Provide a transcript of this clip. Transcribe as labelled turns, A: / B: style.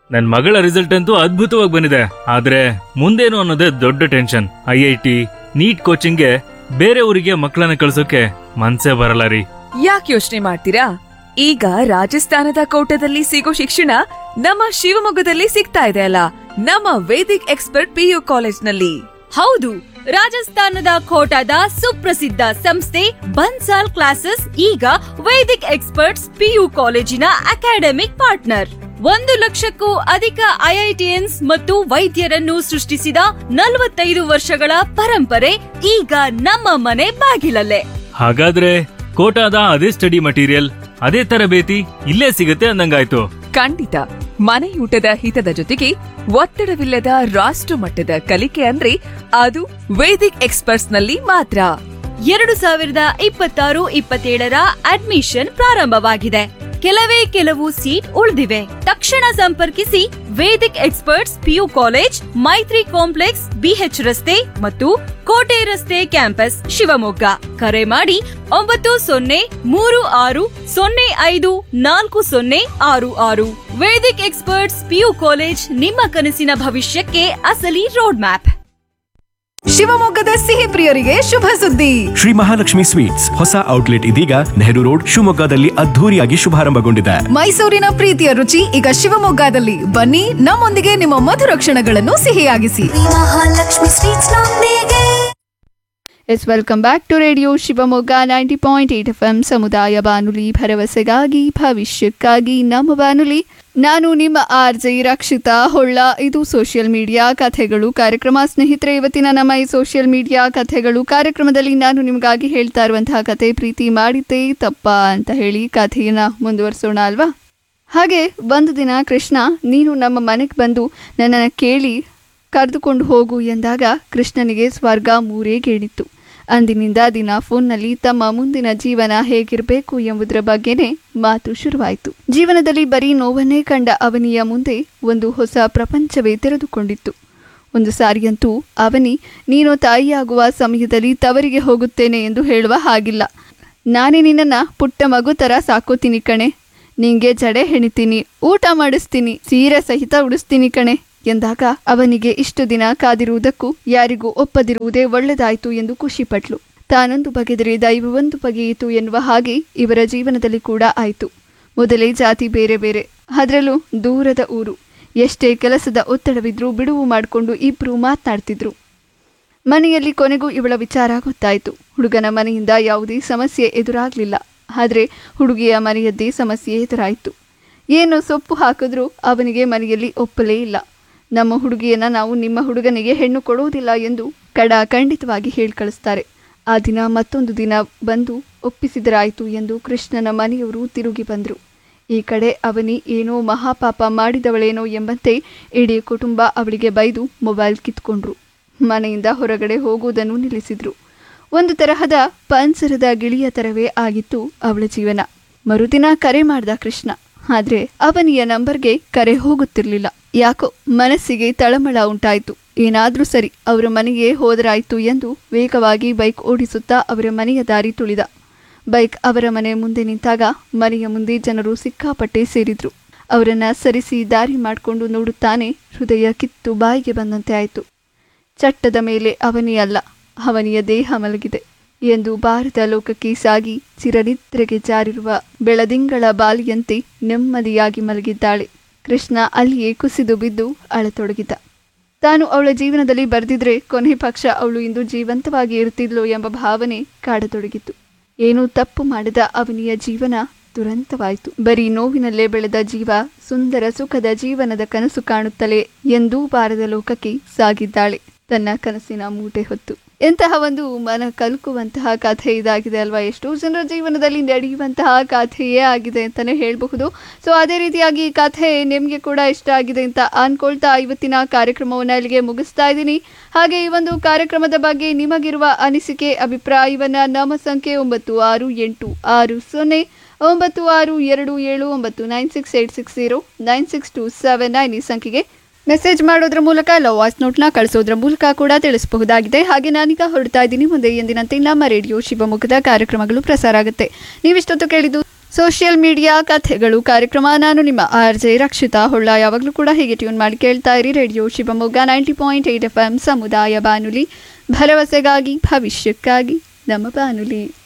A: ನನ್ ಮಗಳ ರಿಸಲ್ಟ್ ಅಂತೂ ಅದ್ಭುತವಾಗಿ ಬಂದಿದೆ ಆದ್ರೆ ಮುಂದೇನು ಅನ್ನೋದೇ ದೊಡ್ಡ tension I I T NEET ಕೋಚಿಂಗ್ಗೆ ಬೇರೆ ಊರಿಗೆ ಮಕ್ಕಳನ್ನ ಕಳ್ಸೋಕೆ ಮನ್ಸೇ ಬರಲ್ಲ ರೀ
B: ಯಾಕೆ ಯೋಚನೆ ಮಾಡ್ತೀರಾ ಈಗ ರಾಜಸ್ಥಾನದ ಕೋಟದಲ್ಲಿ ಸಿಗೋ ಶಿಕ್ಷಣ ನಮ್ಮ ಶಿವಮೊಗ್ಗದಲ್ಲಿ ಸಿಗ್ತಾ ಇದೆ ಅಲ್ಲ ನಮ್ಮ ವೇದಿಕ್ ಎಕ್ಸ್ಪರ್ಟ್ ಪಿಯು ಕಾಲೇಜ್ನಲ್ಲಿ
C: ಹೌದು ರಾಜಸ್ಥಾನದ ಕೋಟಾದ ಸುಪ್ರಸಿದ್ಧ ಸಂಸ್ಥೆ ಬನ್ಸಾಲ್ ಕ್ಲಾಸಸ್ ಈಗ ವೈದಿಕ್ ಎಕ್ಸ್ಪರ್ಟ್ಸ್ ಪಿಯು ಕಾಲೇಜಿನ ಅಕಾಡೆಮಿಕ್ ಪಾರ್ಟ್ನರ್ ಒಂದು ಲಕ್ಷಕ್ಕೂ ಅಧಿಕ ಐಐಟಿಎನ್ಸ್ ಮತ್ತು ವೈದ್ಯರನ್ನು ಸೃಷ್ಟಿಸಿದ ನಲವತ್ತೈದು ವರ್ಷಗಳ ಪರಂಪರೆ ಈಗ ನಮ್ಮ ಮನೆ ಬಾಗಿಲಲ್ಲೇ
A: ಹಾಗಾದ್ರೆ ಕೋಟಾದ ಅದೇ ಸ್ಟಡಿ ಮಟೀರಿಯಲ್ ಅದೇ ತರಬೇತಿ ಇಲ್ಲೇ ಸಿಗತ್ತೆ ಅಂದಂಗಾಯ್ತು
B: ಖಂಡಿತ ಮನೆಯೂಟದ ಹಿತದ ಜೊತೆಗೆ ಒತ್ತಡವಿಲ್ಲದ ರಾಷ್ಟ್ರ ಮಟ್ಟದ ಕಲಿಕೆ ಅಂದ್ರೆ ಅದು ವೇದಿಕ್ ಎಕ್ಸ್ಪರ್ಟ್ಸ್ ನಲ್ಲಿ ಮಾತ್ರ
C: ಎರಡು ಸಾವಿರದ ಇಪ್ಪತ್ತಾರು ಇಪ್ಪತ್ತೇಳರ ಅಡ್ಮಿಷನ್ ಪ್ರಾರಂಭವಾಗಿದೆ ಕೆಲವೇ ಕೆಲವು ಸೀಟ್ ಉಳಿದಿವೆ ತಕ್ಷಣ ಸಂಪರ್ಕಿಸಿ Vedic experts P U college Maitri complex B H ರಸ್ತೆ ಮತ್ತು ಕೋಟೆ ರಸ್ತೆ ಕ್ಯಾಂಪಸ್ ಶಿವಮೊಗ್ಗ ಕರೆ ಮಾಡಿ ಒಂಬತ್ತು ಸೊನ್ನೆ ಮೂರು ಆರು ಸೊನ್ನೆ ಐದು ನಾಲ್ಕು ಸೊನ್ನೆ ಆರು ಆರು ವೇದಿಕ್ ಎಕ್ಸ್ಪರ್ಟ್ಸ್ ಪಿಯು ಕಾಲೇಜ್ ನಿಮ್ಮ ಕನಸಿನ ಭವಿಷ್ಯಕ್ಕೆ ಅಸಲಿ ರೋಡ್ ಮ್ಯಾಪ್
D: ಶಿವಮೊಗ್ಗದ ಸಿಹಿ ಪ್ರಿಯರಿಗೆ ಶುಭ ಸುದ್ದಿ
E: ಶ್ರೀ ಮಹಾಲಕ್ಷ್ಮಿ ಸ್ವೀಟ್ಸ್ ಹೊಸ ಔಟ್ಲೆಟ್ ಇದೀಗ ನೆಹರು ರೋಡ್ ಶಿವಮೊಗ್ಗದಲ್ಲಿ ಅದ್ಧೂರಿಯಾಗಿ ಶುಭಾರಂಭಗೊಂಡಿದೆ
D: ಮೈಸೂರಿನ ಪ್ರೀತಿಯ ರುಚಿ ಈಗ ಶಿವಮೊಗ್ಗದಲ್ಲಿ ಬನ್ನಿ ನಮ್ಮೊಂದಿಗೆ ನಿಮ್ಮ ಮಧುರ ಕ್ಷಣಗಳನ್ನು ಸಿಹಿಯಾಗಿಸಿ
F: ಮಹಾಲಕ್ಷ್ಮಿ ಸ್ವೀಟ್ಸ್ ನೊಂದಿಗೆ
G: ಎಸ್ welcome back to radio Shivamogga ninety point eight F M ಸಮುದಾಯ ಬಾನುಲಿ ಭರವಸೆಗಾಗಿ ಭವಿಷ್ಯಕ್ಕಾಗಿ ನಮ್ಮ ಬಾನುಲಿ ನಾನು ನಿಮ್ಮ ಆರ್ ಜೆ ರಕ್ಷಿತಾ ಹೊಳ್ಳ ಇದು ಸೋಷಿಯಲ್ ಮೀಡಿಯಾ ಕಥೆಗಳು ಕಾರ್ಯಕ್ರಮ ಸ್ನೇಹಿತರೆ ಇವತ್ತಿನ ನಮ್ಮ ಈ ಸೋಷಿಯಲ್ ಮೀಡಿಯಾ ಕಥೆಗಳು ಕಾರ್ಯಕ್ರಮದಲ್ಲಿ ನಾನು ನಿಮಗಾಗಿ ಹೇಳ್ತಾ ಇರುವಂತಹ ಕತೆ ಪ್ರೀತಿ ಮಾಡಿದ್ದೇ ತಪ್ಪ ಅಂತ ಹೇಳಿ ಕಥೆಯನ್ನ ಮುಂದುವರಿಸೋಣ ಅಲ್ವಾ ಹಾಗೆ ಒಂದು ದಿನ ಕೃಷ್ಣ ನೀನು ನಮ್ಮ ಮನೆಗೆ ಬಂದು ನನ್ನನ್ನು ಕೇಳಿ ಕರೆದುಕೊಂಡು ಹೋಗು ಎಂದಾಗ ಕೃಷ್ಣನಿಗೆ ಸ್ವರ್ಗ ಮೂರೇ ಕೇಳಿತ್ತು ಅಂದಿನಿಂದ ದಿನ ಫೋನ್ನಲ್ಲಿ ತಮ್ಮ ಮುಂದಿನ ಜೀವನ ಹೇಗಿರಬೇಕು ಎಂಬುದರ ಬಗ್ಗೆನೇ ಮಾತು ಶುರುವಾಯಿತು ಜೀವನದಲ್ಲಿ ಬರೀ ನೋವನ್ನೇ ಕಂಡ ಅವನಿಯ ಮುಂದೆ ಒಂದು ಹೊಸ ಪ್ರಪಂಚವೇ ತೆರೆದುಕೊಂಡಿತ್ತು ಒಂದು ಸಾರಿಯಂತೂ ಅವನಿ ನೀನು ತಾಯಿಯಾಗುವ ಸಮಯದಲ್ಲಿ ತವರಿಗೆ ಹೋಗುತ್ತೇನೆ ಎಂದು ಹೇಳುವ ಹಾಗಿಲ್ಲ ನಾನೇ ನಿನ್ನನ್ನು ಪುಟ್ಟ ಮಗು ಥರ ಸಾಕೋತೀನಿ ಕಣೆ ನಿಂಗೆ ಜಡೆ ಹೆಣಿತೀನಿ ಊಟ ಮಾಡಿಸ್ತೀನಿ ಸೀರೆ ಸಹಿತ ಉಡಿಸ್ತೀನಿ ಕಣೆ ಎಂದಾಗ ಅವನಿಗೆ ಇಷ್ಟು ದಿನ ಕಾದಿರುವುದಕ್ಕೂ ಯಾರಿಗೂ ಒಪ್ಪದಿರುವುದೇ ಒಳ್ಳೆದಾಯಿತು ಎಂದು ಖುಷಿಪಟ್ಲು ತಾನೊಂದು ಬಗೆದರೆ ದೈವವೊಂದು ಬಗೆಯಿತು ಎನ್ನುವ ಹಾಗೆ ಇವರ ಜೀವನದಲ್ಲಿ ಕೂಡ ಆಯಿತು ಮೊದಲೇ ಜಾತಿ ಬೇರೆ ಬೇರೆ ಅದರಲ್ಲೂ ದೂರದ ಊರು ಎಷ್ಟೇ ಕೆಲಸದ ಒತ್ತಡವಿದ್ರೂ ಬಿಡುವು ಮಾಡಿಕೊಂಡು ಇಬ್ರು ಮಾತನಾಡ್ತಿದ್ರು ಮನೆಯಲ್ಲಿ ಕೊನೆಗೂ ಇವಳ ವಿಚಾರ ಗೊತ್ತಾಯಿತು ಹುಡುಗನ ಮನೆಯಿಂದ ಯಾವುದೇ ಸಮಸ್ಯೆ ಎದುರಾಗಲಿಲ್ಲ ಆದರೆ ಹುಡುಗಿಯ ಮನೆಯದ್ದೇ ಸಮಸ್ಯೆ ಎದುರಾಯಿತು ಏನು ಸೊಪ್ಪು ಹಾಕಿದ್ರೂ ಅವನಿಗೆ ಮನೆಯಲ್ಲಿ ಒಪ್ಪಲೇ ಇಲ್ಲ ನಮ್ಮ ಹುಡುಗಿಯನ್ನ ನಾವು ನಿಮ್ಮ ಹುಡುಗನಿಗೆ ಹೆಣ್ಣು ಕೊಡುವುದಿಲ್ಲ ಎಂದು ಕಡ ಖಂಡಿತವಾಗಿ ಹೇಳಿ ಕಳಿಸ್ತಾರೆ ಆ ದಿನ ಮತ್ತೊಂದು ದಿನ ಬಂದು ಒಪ್ಪಿಸಿದರಾಯಿತು ಎಂದು ಕೃಷ್ಣನ ಮನೆಯವರು ತಿರುಗಿ ಬಂದರು ಈ ಕಡೆ ಅವನಿ ಏನೋ ಮಹಾಪಾಪ ಮಾಡಿದವಳೇನೋ ಎಂಬಂತೆ ಇಡೀ ಕುಟುಂಬ ಅವಳಿಗೆ ಬೈದು ಮೊಬೈಲ್ ಕಿತ್ಕೊಂಡ್ರು ಮನೆಯಿಂದ ಹೊರಗಡೆ ಹೋಗುವುದನ್ನು ನಿಲ್ಲಿಸಿದ್ರು ಒಂದು ತರಹದ ಪಂಸರದ ಗಿಳಿಯ ತರವೇ ಆಗಿತ್ತು ಅವಳ ಜೀವನ ಮರುದಿನ ಕರೆ ಮಾಡ್ದ ಕೃಷ್ಣ ಆದ್ರೆ ಅವನಿಯ ನಂಬರ್ಗೆ ಕರೆ ಹೋಗುತ್ತಿರ್ಲಿಲ್ಲ ಯಾಕೋ ಮನಸ್ಸಿಗೆ ತಳಮಳ ಉಂಟಾಯಿತು ಏನಾದ್ರೂ ಸರಿ ಅವರ ಮನೆಗೆ ಹೋದರಾಯ್ತು ಎಂದು ವೇಗವಾಗಿ ಬೈಕ್ ಓಡಿಸುತ್ತಾ ಅವರ ಮನೆಯ ದಾರಿ ತುಳಿದ ಬೈಕ್ ಅವರ ಮನೆ ಮುಂದೆ ನಿಂತಾಗ ಮನೆಯ ಮುಂದೆ ಜನರು ಸಿಕ್ಕಾಪಟ್ಟೆ ಸೇರಿದ್ರು ಅವರನ್ನ ಸರಿಸಿ ದಾರಿ ಮಾಡಿಕೊಂಡು ನೋಡುತ್ತಾನೆ ಹೃದಯ ಕಿತ್ತು ಬಾಯಿಗೆ ಬಂದಂತೆ ಆಯಿತು ಚಟ್ಟದ ಮೇಲೆ ಅವನಿಯಲ್ಲ ಅವನಿಯ ದೇಹ ಮಲಗಿದೆ ಎಂದು ಬಾರದ ಲೋಕಕ್ಕೆ ಸಾಗಿ ಚಿರನಿದ್ರೆಗೆ ಜಾರಿರುವ ಬೆಳದಿಂಗಳ ಬಾಲಿಯಂತೆ ನೆಮ್ಮದಿಯಾಗಿ ಮಲಗಿದ್ದಾಳೆ ಕೃಷ್ಣ ಅಲ್ಲಿಯೇ ಕುಸಿದು ಬಿದ್ದು ಅಳತೊಡಗಿದ ತಾನು ಅವಳ ಜೀವನದಲ್ಲಿ ಬರೆದಿದ್ರೆ ಕೊನೆ ಪಕ್ಷ ಅವಳು ಇಂದು ಜೀವಂತವಾಗಿ ಇರುತ್ತಿದ್ಲು ಎಂಬ ಭಾವನೆ ಕಾಡತೊಡಗಿತು ಏನೂ ತಪ್ಪು ಮಾಡದ ಅವನಿಯ ಜೀವನ ದುರಂತವಾಯಿತು ಬರೀ ನೋವಿನಲ್ಲೇ ಬೆಳೆದ ಜೀವ ಸುಂದರ ಸುಖದ ಜೀವನದ ಕನಸು ಕಾಣುತ್ತಲೇ ಎಂದೂ ಬಾರದ ಲೋಕಕ್ಕೆ ಸಾಗಿದ್ದಾಳೆ ತನ್ನ ಕನಸಿನ ಮೂಟೆ ಹೊತ್ತು ಎಂತಹ ಒಂದು ಮನ ಕಲ್ಕುವಂತಹ ಕಥೆ ಇದಾಗಿದೆ ಅಲ್ವಾ ಎಷ್ಟೋ ಜನರ ಜೀವನದಲ್ಲಿ ನಡೆಯುವಂತಹ ಕಥೆಯೇ ಆಗಿದೆ ಅಂತಲೇ ಹೇಳಬಹುದು ಸೊ ಅದೇ ರೀತಿಯಾಗಿ ಈ ಕಥೆ ನಿಮಗೆ ಕೂಡ ಇಷ್ಟ ಆಗಿದೆ ಅಂತ ಅನ್ಕೊಳ್ತಾ ಇವತ್ತಿನ ಕಾರ್ಯಕ್ರಮವನ್ನು ಇಲ್ಲಿಗೆ ಮುಗಿಸ್ತಾ ಇದ್ದೀನಿ ಹಾಗೆ ಈ ಒಂದು ಕಾರ್ಯಕ್ರಮದ ಬಗ್ಗೆ ನಿಮಗಿರುವ ಅನಿಸಿಕೆ ಅಭಿಪ್ರಾಯವನ್ನ ನಮ್ಮ ಸಂಖ್ಯೆ ಒಂಬತ್ತು ಆರು ಎಂಟು ಆರು ಸೊನ್ನೆ ಒಂಬತ್ತು ಆರು ಎರಡು ಏಳು ಒಂಬತ್ತು nine six eight six zero nine six two seven nine ಈ ಸಂಖ್ಯೆಗೆ ಮೆಸೇಜ್ ಮಾಡೋದ್ರ ಮೂಲಕ ಇಲ್ಲ ವಾಯ್ಸ್ ನೋಟ್ನ ಕಳಿಸೋದ್ರ ಮೂಲಕ ಕೂಡ ತಿಳಿಸಬಹುದಾಗಿದೆ ಹಾಗೆ ನಾನೀಗ ಹೊರಡ್ತಾ ಇದ್ದೀನಿ ಮುಂದೆ ಎಂದಿನಂತೆ ನಮ್ಮ ರೇಡಿಯೋ ಶಿವಮೊಗ್ಗದ ಕಾರ್ಯಕ್ರಮಗಳು ಪ್ರಸಾರ ಆಗುತ್ತೆ ನೀವಿಷ್ಟೊತ್ತು ಕೇಳಿದ್ದು ಸೋಷಿಯಲ್ ಮೀಡಿಯಾ ಕಥೆಗಳು ಕಾರ್ಯಕ್ರಮ ನಾನು ನಿಮ್ಮ ಆರ್ ಜೆ ರಕ್ಷಿತಾ ಹೊಳ್ಳ ಯಾವಾಗಲೂ ಕೂಡ ಹೀಗೆ ಟ್ಯೂನ್ ಮಾಡಿ ಕೇಳ್ತಾ ಇರಿ radio Shivamogga ninety point eight F M ಸಮುದಾಯ ಬಾನುಲಿ ಭರವಸೆಗಾಗಿ ಭವಿಷ್ಯಕ್ಕಾಗಿ ನಮ್ಮ ಬಾನುಲಿ